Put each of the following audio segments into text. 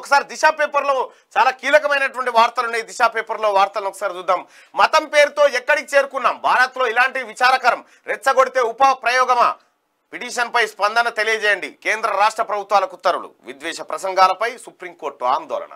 ఒకసారి దిశ పేపర్లో చాలా కీలకమైనటువంటి వార్తలు ఉన్నాయి దిశ పేపర్లో వార్తలను ఒకసారి చూద్దాం మతం పేరుతో ఎక్కడికి చేరుకున్నాం భారత్లో ఇలాంటి విచారకరం రెచ్చగొడితే ఉప ప్రయోగమా పిటిషన్పై స్పందన తెలియజేయండి కేంద్ర రాష్ట్ర ప్రభుత్వాలకు ఉత్తర్వులు విద్వేష ప్రసంగాలపై సుప్రీంకోర్టు ఆందోళన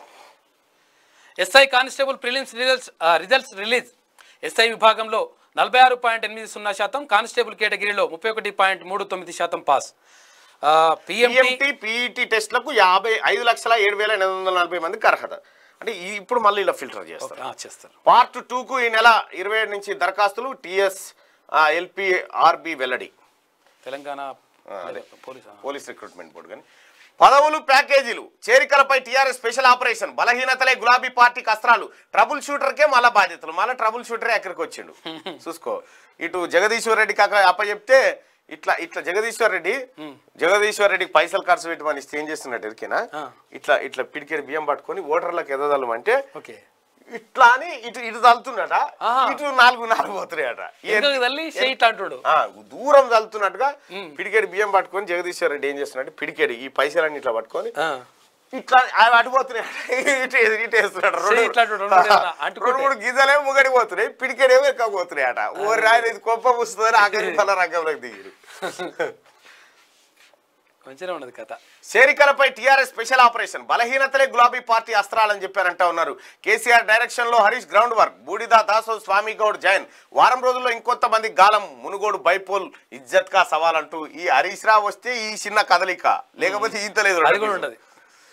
ఎస్ఐ కానిస్టేబుల్ ప్రిలిమ్స్ రిజల్ట్స్ ఆ, రిజల్ట్స్ రిలీజ్ ఎస్ఐ విభాగంలో నలభై ఆరు పాయింట్ ఎనిమిది సున్నా శాతం కానిస్టేబుల్ కేటగిరీలో ముప్పై ఒకటి పాయింట్ మూడు తొమ్మిది శాతం పాస్ పిఎంటీ పిఎంటీ పీఈటీ టెస్టులకు యాభై ఐదు లక్షల ఏడు వేల ఎనిమిది వందల నలభై మందికి అర్హత అంటే ఈ- ఇప్పుడు మళ్ళీ ఇలా ఫిల్టర్ చేస్తారు చేస్తారు పార్ట్ టూకు ఈ నెల ఇరవై ఏడు నుంచి దరఖాస్తులు టిఎస్ ఎల్పిఆర్బి వెల్లడి Telangana police police recruitment board కానీ పదవులు ప్యాకేజీలు చేరికలపై టీఆర్ఎస్ స్పెషల్ ఆపరేషన్ బలహీనతలే గులాబీ పార్టీకి అస్త్రాలు ట్రబుల్ షూటర్కే మళ్ళా బాధ్యతలు మళ్ళీ ట్రబుల్ షూటరే ఎక్కడికి వచ్చిండు చూసుకో ఇటు జగదీశ్వర్ రెడ్డి కాక అప్పచెప్తే ఇట్లా ఇట్లా జగదీశ్వర్ రెడ్డి జగదీశ్వర్ రెడ్డికి పైసలు ఖర్చు పెట్టమని ఇస్తే ఏం చేస్తున్నట్టు ఎరికేనా ఆ. ఇట్లా ఇట్లా పిడికేడు బియ్యం పట్టుకొని ఓటర్లకు ఎదదలం అంటే ఓకే ఇట్లా అని ఇటు ఇటు తలుతున్నట ఆహా. ఇటు నాలుగు నాలుగు పోతున్నాయట ఏ- ఎందుకు తల్లి షెయిట్ అంటుడు ఆ, దూరం చల్లుతున్నట్టుగా పిడికేడు బియ్యం పట్టుకొని జగదీశ్వర్ రెడ్డి ఏం చేస్తున్నాడు పిడికేడు ఈ పైసలన్నీ ఇట్లా పట్టుకొని ఆ. ఇట్లా అవి అడిపోతున్నాయి ఇటు ఇటు వేస్తున్నాడు సే ఇట్లా అటు రెండు మూడు అంటుకుంటే. రెండు మూడు గిజలే ముగడి పోతున్నాయి పిడికేడేమో ఎక్క పోతున్నాయి అట ఓ రాయన ఇది కొప్ప పుస్తుందని ఆఖరి పల్ల రంగంలోకి దిగిరు మంచిగా ఉన్నది కథ చేరికలపై టీఆర్ఎస్ స్పెషల్ ఆపరేషన్ బలహీనతలే గులాబీ పార్టీ అస్త్రాలని చెప్పారంటా ఉన్నారు కేసీఆర్ డైరెక్షన్ లో హరీష్ గ్రౌండ్ వర్క్ బూడిదా దాసో స్వామి గౌడ్ జైన్ వారం రోజుల్లో ఇంకొంతమంది గాలం మునుగోడు బైపోల్ ఇజ్జత్ కా సవాల్ అంటూ ఈ హరీష్ రావు వస్తే ఈ చిన్న కదలిక లేకపోతే ఈత లేదు అది కూడా ఉండదు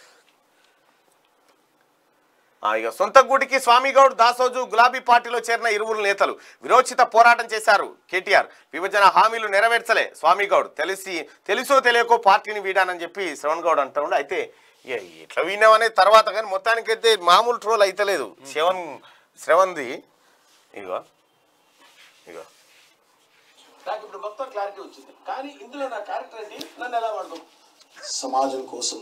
ఆ, ఇక సొంత గూటికి స్వామి గౌడ్ దాసోజు గులాబీ పార్టీలో చేరిన ఇరువురు నేతలు విరోచిత పోరాటం చేశారు కేటీఆర్ విభజన హామీలు నెరవేర్చలే స్వామి గౌడ్ తెలిసి తెలుసో తెలియకో పార్టీని వీడానని చెప్పి శ్రవణ్ గౌడ్ అంటూ ఉండే అయితే ఇక ఇట్లా వీణామనే తర్వాత కానీ మొత్తానికైతే మామూలు ట్రోల్ అయితలేదు శ్రవణ్ శ్రవణ్ది ఇగో ఇగో నాకు ఇప్పుడు మొత్తం క్లారిటీ వచ్చింది కానీ ఇందులో నా క్యారెక్టర్ ఏంటి నన్ను ఎలా వాడదాం సమాజం కోసం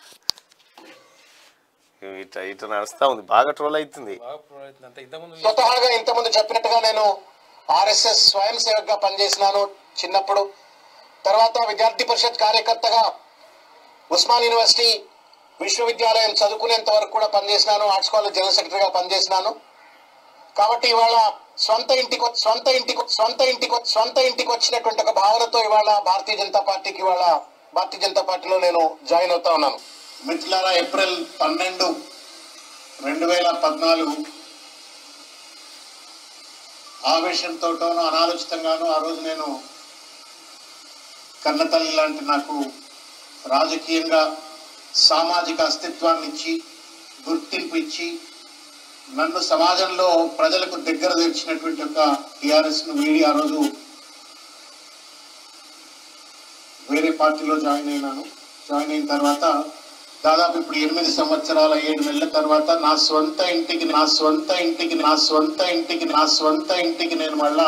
ఇగో ఇట్లా ఇట్లా నడుస్తా ఉంది బాగా ట్రోల్ అవుతుంది అంత ఇంతకుముందు స్వతహాగా ఇంతకుముందు చెప్పినట్టుగా నేను ఆర్ఎస్ఎస్ స్వయం సేవక్గా పనిచేసినాను చిన్నప్పుడు తర్వాత విద్యార్థి పరిషత్ కార్యకర్తగా ఉస్మాన్ యూనివర్సిటీ విశ్వవిద్యాలయం చదువుకునేంత వరకు కూడా పనిచేసినాను ఆర్ట్స్ కాలేజ్ జనరల్ సెక్రటరీగా పనిచేసినాను కాబట్టి ఇవాళ సొంత ఇంటికి సొంత ఇంటికి సొంత ఇంటికి సొంత ఇంటికి వచ్చినటువంటి ఒక భావనతో ఇవాళ భారతీయ జనతా పార్టీకి ఇవాళ భారతీయ జనతా పార్టీలో నేను జాయిన్ అవుతా ఉన్నాను మిత్రులారా ఏప్రిల్ పన్నెండు రెండు వేల పద్నాలుగు ఆవేశంతోటోనో అనాలోచితంగానో ఆ రోజు నేను కన్నతల్లి లాంటి నాకు రాజకీయంగా సామాజిక అస్తిత్వాన్ని ఇచ్చి గుర్తింపు ఇచ్చి నన్ను సమాజంలో ప్రజలకు దగ్గర తెచ్చినటువంటి ఒక టిఆర్ఎస్ ను వీడి ఆ రోజు వేరే పార్టీలో జాయిన్ అయినాను జాయిన్ అయిన తర్వాత దాదాపు ఇప్పుడు ఎనిమిది సంవత్సరాల ఏడు నెలల తర్వాత నా స్వంత ఇంటికి నా స్వంత ఇంటికి నా స్వంత ఇంటికి నా స్వంత ఇంటికి నేను మళ్ళా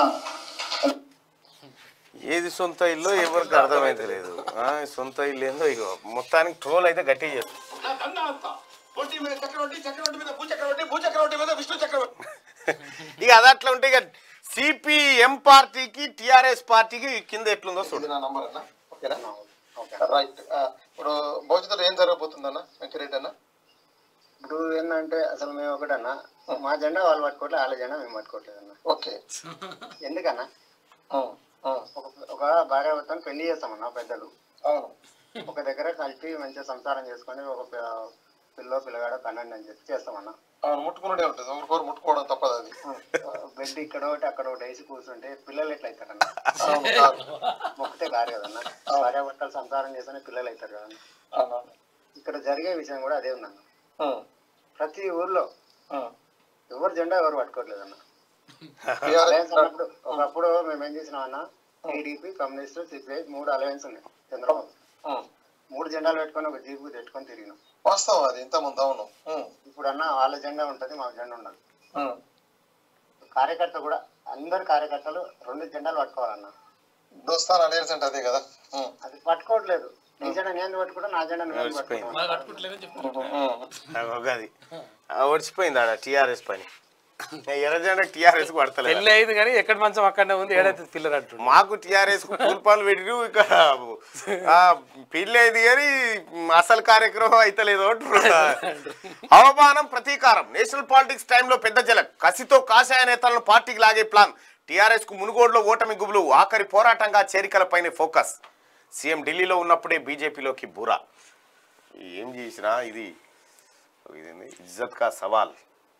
ఏది సొంత ఇల్లు ఎవరికి అర్థమైతే లేదు ఆ, సొంత ఇల్లు ఏందో ఇగో మొత్తానికి ట్రోల్ అయితే గట్టిగా చేస్తుంది ఒంటి మీద చక్రవర్తి చక్రవర్తి మీద భూ చక్రవర్తి భూ చక్రవర్తి మీద విష్ణు చక్రవర్తి ఇక అది అట్లా ఉంటే ఇక సిపిఎం పార్టీకి టిఆర్ఎస్ పార్టీకి కింద ఎట్లుందో చూడు ఇది నా నంబర్ అన్న ఓకేనా రైట్ ఆ, ఇప్పుడు భవిష్యత్తులో ఏం జరగబోతుందన్న వెంకరెడ్డి అన్న ఇప్పుడు ఏంటంటే అసలు మేము ఒకటన్నా మా జెండా వాళ్ళు పట్టుకోవట్లేదు వాళ్ళ జెండా మేము పట్టుకోవట్లేదు అన్న ఓకే ఎందుకన్నా ఉం, ఉం, ఒక ఒక భార్యాభర్తను పెళ్లి చేస్తామన్నా పెద్దలు అవును ఒక దగ్గర కలిపి మంచిగా సంసారం చేసుకొని ఒక పి- పిల్లో పిల్లగాడో కనండి అని చెప్పి చేస్తామన్నా అవును ముట్టుకున్నదే ఉంటుంది ఒకరికొరు ముట్టుకోవడం తప్పదు అది బెడ్ ఇక్కడ ఒకటి అక్కడ ఒకటి వేసి కూర్చుంటే పిల్లలు ఎట్లా అవుతారన్నా అవును కాదు. మొక్కితే కారు కదన్నా భార్యాభర్తలు సంసారం చేస్తేనే పిల్లలు అవుతారు కదన్నా అవునవును ఇక్కడ జరిగే విషయం కూడా అదే ఉందన్న ఉం, ప్రతి ఊర్లో ఉం. ఎవరు జెండా ఎవరు పట్టుకోవట్లేదన్న TRS అలయన్స్ అన్నప్పుడు ఒకప్పుడు మేము ఏం చేసినాం అన్న టీడీపీ కమ్యూనిస్ట్ సిపిఐ మూడు అలయన్స్ ఉన్నాయి చంద్రబాబు ఉం. మూడు జెండాలు పెట్టుకొని ఒక జీపు పెట్టుకొని తిరిగినాం వాస్తవం అది ఇంతకుముందు అవును ఉం, ఇప్పుడు అన్న వాళ్ళ జెండా ఉంటుంది మా జెండా ఉండదు ఉం. కార్యకర్త కూడా అందరు కార్యకర్తలు రెండు జెండాలు పట్టుకోవాలన్న దోస్తాన్ అలయన్స్ అంటే అదే కదా ఉం, అది పట్టుకోవట్లేదు నీ జెండా నేను పట్టుకుంటా నా జెండా నువ్వు ఎందుకు పట్టుకుంటావు నాకు కట్టుకుంటలేదని చెప్తున్నా ఉం, ఉం. అది ఓడిచిపోయింది ఆడ టిఆర్ఎస్ పని ఎర్రజెండా టీఆర్ఎస్ పడతలేదు పెళ్ళి అయింది కానీ ఎక్కడ మంచం అక్కడనే ఉంది ఏడైతే పిల్లలు అంటుండు మాకు టీఆర్ఎస్ కూల్పాలు పెట్టిరు ఇక ఆ, పెళ్లి అయింది కానీ అసలు కార్యక్రమం అయితలేదు అంటున్నారు. అవమానం ప్రతీకారం నేషనల్ పాలిటిక్స్ టైంలో పెద్ద జలక్ కసితో కాషాయ నేతలను పార్టీకి లాగే ప్లాన్ టీఆర్ఎస్ కు మునుగోడులో ఓటమి గుబులు ఆఖరి పోరాటంగా చేరికలపైనే ఫోకస్ సీఎం ఢిల్లీలో ఉన్నప్పుడే బీజేపీలోకి బూరా ఏం చేసినా ఇది ఇదేంది ఇజ్జత్ కా సవాల్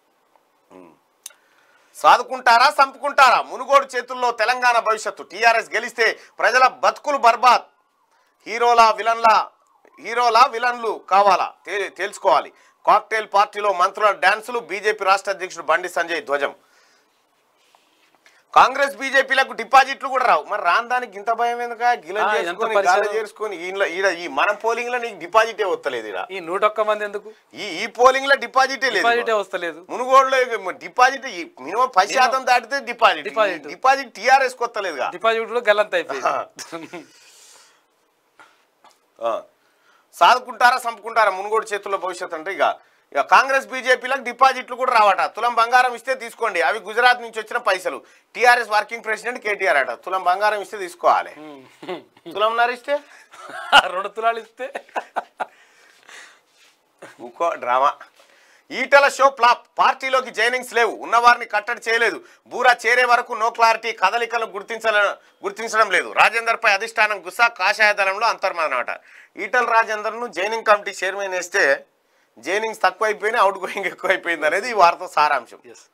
సాదుకుంటారా చంపుకుంటారా మునుగోడు చేతుల్లో తెలంగాణ భవిష్యత్తు టీఆర్ఎస్ గెలిస్తే ప్రజల బతుకులు బర్బాద్ హీరోలా విలన్లా హీరోలా విలన్లు కావాలా తే- తేల్చుకోవాలి కాక్టైల్ పార్టీలో మంత్రుల డాన్సులు బీజేపీ రాష్ట్ర అధ్యక్షుడు బండి సంజయ్ ధ్వజం కాంగ్రెస్ బీజేపీలకు డిపాజిట్లు కూడా రావు మరి రాని దానికి ఇంత భయం ఎందుక గిలం ఆ, ఎంత చేసుకొని పరిచయం? గాలి చేసుకొని ఈయన ఈడ ఈ మన పోలింగ్ లో నీకు డిపాజిటే వస్తలేదు ఈడ ఈ నూట ఒక్క మంది ఎందుకు ఈ ఈ పోలింగ్ లో డిపాజిటే లేదు డిపాజిటే వస్తలేదు మునుగోడులో డిపాజిట్ మినిమం పది శాతం దాటితే డిపాజిట్ డిపాజిట్. డిపాజిట్ టీఆర్ఎస్ కొత్తలేదుగా డిపాజిట్ కూడా గల్లంత అయిపోయింది ఆ. సాదుకుంటారా చంపుకుంటారా మునుగోడు చేతుల్లో భవిష్యత్తు అంటే ఇక ఇక కాంగ్రెస్ బీజేపీలకు డిపాజిట్లు కూడా రావట తులం బంగారం ఇస్తే తీసుకోండి అవి గుజరాత్ నుంచి వచ్చిన పైసలు టీఆర్ఎస్ వర్కింగ్ ప్రెసిడెంట్ కేటీఆర్ అట తులం బంగారం ఇస్తే తీసుకోవాలి తులం ఇస్తే రెండు తులాలు ఇస్తే ఇంకో డ్రామా ఈటల షో ఫ్లాప్ పార్టీలోకి జైనింగ్స్ లేవు ఉన్నవారిని కట్టడి చేయలేదు బూరా చేరే వరకు నో క్లారిటీ కదలికలు గుర్తించల గుర్తించడం లేదు రాజేందర్ పై అధిష్టానం గుస్సా కాషాయ దళంలో అంతర్మనమాట ఈటల రాజేందర్ను జైనింగ్ కమిటీ చైర్మన్ వేస్తే జైనింగ్స్ తక్కువ అయిపోయినాయి అవుట్ గోయింగ్ ఎక్కువ అయిపోయింది అనేది ఈ వార్త సారాంశం ఎస్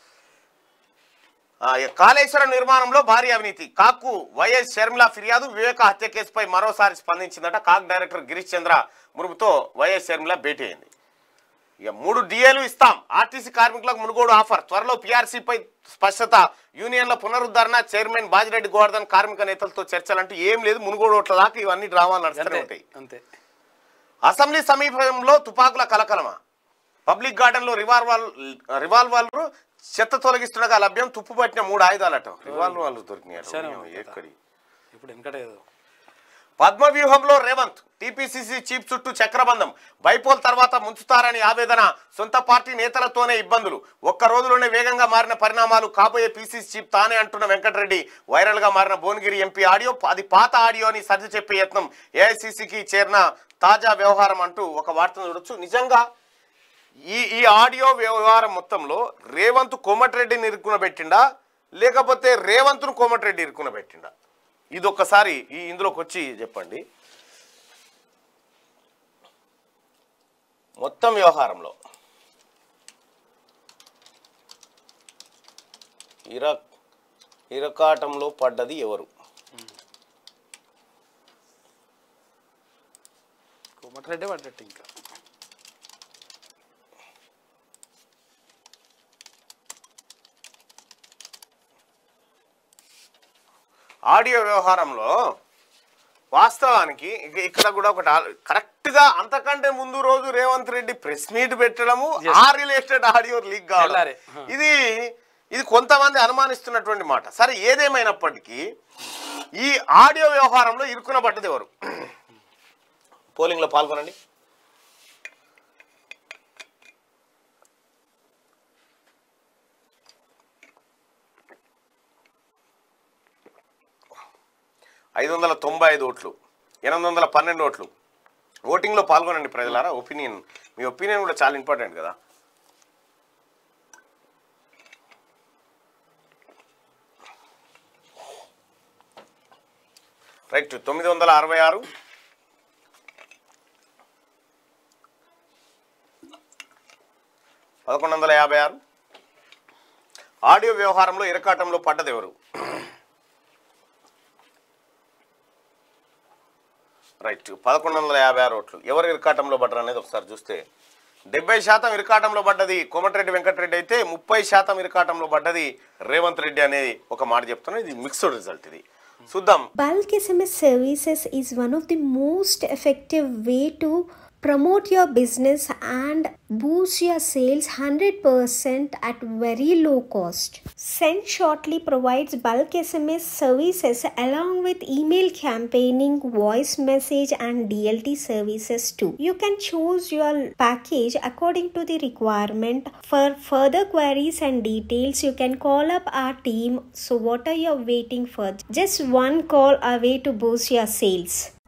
ఆ, ఇక కాళేశ్వరం నిర్మాణంలో భారీ అవినీతి కాక్కు వైఎస్ షర్మిల ఫిర్యాదు వివేక హత్య కేసుపై మరోసారి స్పందించిందట కాక్ డైరెక్టర్ గిరీష్ చంద్ర మురుగుతో వైఎస్ షర్మిల భేటీ అయింది ఇక మూడు డిఏలు ఇస్తాం ఆర్టీసీ కార్మికులకు మునుగోడు ఆఫర్ త్వరలో పీఆర్సీపై స్పష్టత యూనియన్ల పునరుద్ధరణ చైర్మన్ బాజిరెడ్డి గోవర్ధన్ కార్మిక నేతలతో చర్చలంటూ ఏం లేదు మునుగోడు ఓట్ల దాకా ఇవన్నీ డ్రామాలు నడుస్తూనే అంతే ఉంటాయి అంతే అసెంబ్లీ సమీపంలో తుపాకుల కలకలమా పబ్లిక్ గార్డెన్ లో రివాల్వర్ రివాల్వర్లు చెత్త తొలగిస్తుండగా లభ్యం తుప్పు పట్టిన మూడు ఆయుధాలట రివాల్వర్లు చాలా దొరికినాయి ఎక్కడి ఇప్పుడు వెనకటే పద్మ వ్యూహంలో రేవంత్ టీపీసీసీ చీఫ్ చుట్టూ చక్రబంధం బైపోల్ తర్వాత ముంచుతారని ఆవేదన సొంత పార్టీ నేతలతోనే ఇబ్బందులు ఒక్క రోజులోనే వేగంగా మారిన పరిణామాలు కాబోయే పీసీసీ చీఫ్ తానే అంటున్న వెంకటరెడ్డి వైరల్ గా మారిన భువనగిరి ఎంపీ ఆడియో అది పాత ఆడియో అని సర్ది చెప్పే యత్నం ఏఐసీసీకి చేరిన తాజా వ్యవహారం అంటూ ఒక వార్తను చూడొచ్చు నిజంగా ఈ ఈ ఆడియో వ్యవహారం మొత్తంలో రేవంత్ కోమటిరెడ్డిని ఇరుక్కున పెట్టిండా లేకపోతే రేవంత్ను కోమటిరెడ్డి ఇరుక్కున పెట్టిండా ఇది ఒక్కసారి ఈ ఇందులోకి వచ్చి చెప్పండి మొత్తం వ్యవహారంలో ఇర ఇరకాటంలో పడ్డది ఎవరు కోమటిరెడ్డి పడ్డట్టు ఇంకా ఆడియో వ్యవహారంలో వాస్తవానికి ఇక- ఇక్కడ కూడా ఒకటి కరెక్ట్ గా అంతకంటే ముందు రోజు రేవంత్ రెడ్డి ప్రెస్ మీట్ పెట్టడము ఆ రిలేటెడ్ ఆడియో లీక్ కావడం తెల్లారే. ఇది ఇది కొంతమంది అనుమానిస్తున్నటువంటి మాట సరే ఏదేమైనప్పటికీ ఈ ఆడియో వ్యవహారంలో ఇరుక్కునబడ్డది ఎవరు పోలింగ్ లో పాల్గొనండి ఐదు వందల తొంభై ఐదు ఓట్లు ఎనిమిది వందల పన్నెండు ఓట్లు ఓటింగ్లో పాల్గొనండి ప్రజలారా ఒపీనియన్ మీ ఒపీనియన్ కూడా చాలా ఇంపార్టెంట్ కదా రైట్ తొమ్మిది వందల అరవై ఆరు పదకొండు వందల యాభై ఆరు ఆడియో వ్యవహారంలో ఇరకాటంలో పడ్డది ఎవరు రైట్ పదకొండు వందల యాభై ఆరు ఓట్లు ఎవరు ఇరకాటంలో పడ్డారు అనేది ఒకసారి చూస్తే డెబ్బై శాతం ఇరకాటంలో పడ్డది కోమటిరెడ్డి వెంకటరెడ్డి అయితే ముప్పై శాతం ఇరకాటంలో పడ్డది రేవంత్ రెడ్డి అనేది ఒక మాట చెప్తున్నాను ఇది మిక్స్డ్ రిజల్ట్ ఇది చూద్దాం Bulk SMS services is one of the most effective way to promote your business and boost your sales 100% at very low cost. Send Shortly provides bulk SMS services along with email campaigning, voice message, and DLT services too. You can choose your package according to the requirement. For further queries and details, you can call up our team. So, what are you waiting for? Just one call away to boost your sales.